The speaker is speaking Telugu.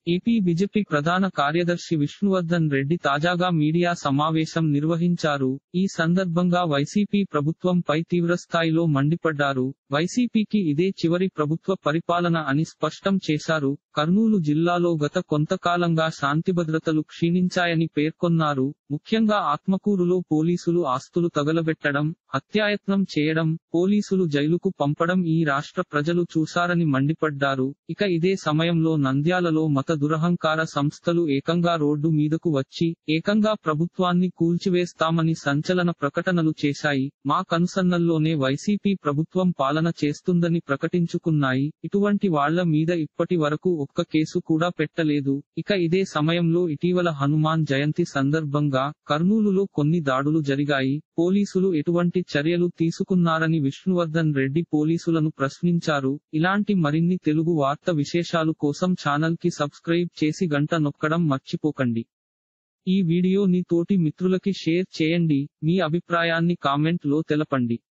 ఏపీ బీజేపీ ప్రధాన కార్యదర్శి విష్ణువర్ధన్ రెడ్డి తాజాగా మీడియా సమావేశం నిర్వహించారు ఈ సందర్భంగా వైసీపీ ప్రభుత్వంపై తీవ్రస్థాయిలో మండిపడ్డారు వైసీపీకి ఇదే చివరి ప్రభుత్వ పరిపాలన అని స్పష్టం చేశారు కర్నూలు జిల్లాలో గత కొంతకాలంగా శాంతిభద్రతలు క్షీణించాయని పేర్కొన్నారు ముఖ్యంగా ఆత్మకూరులో పోలీసులు ఆస్తులు తగలబెట్టడం హత్యాయత్నం చేయడం పోలీసులు జైలుకు పంపడం ఈ రాష్ట్ర ప్రజలు చూశారని మండిపడ్డారు ఇక ఇదే సమయంలో నంద్యాలలో మత దురహంకార సంస్థలు ఏకంగా రోడ్డు మీదకు వచ్చి ఏకంగా ప్రభుత్వాన్ని కూల్చివేస్తామని సంచలన ప్రకటనలు చేశాయి మా కనుసన్నల్లోనే వైసీపీ ప్రభుత్వం పాలన చేస్తుందని ప్రకటించుకున్నాయి ఇటువంటి వాళ్ల మీద ఇప్పటి వరకు ఒక్క కేసు కూడా పెట్టలేదు ఇక ఇదే సమయంలో ఇటీవల హనుమాన్ జయంతి సందర్భంగా కర్నూలులో కొన్ని దాడులు జరిగాయి పోలీసులు ఎటువంటి చర్యలు తీసుకున్నారని విష్ణువర్ధన్ రెడ్డి పోలీసులను ప్రశ్నించారు ఇలాంటి మరిన్ని తెలుగు వార్త విశేషాలు కోసం ఛానల్ కి సబ్స్క్రైబ్ చేసి గంట నొక్కడం మర్చిపోకండి ఈ వీడియోని తోటి మిత్రులకి షేర్ చేయండి మీ అభిప్రాయాన్ని కామెంట్ లో తెలపండి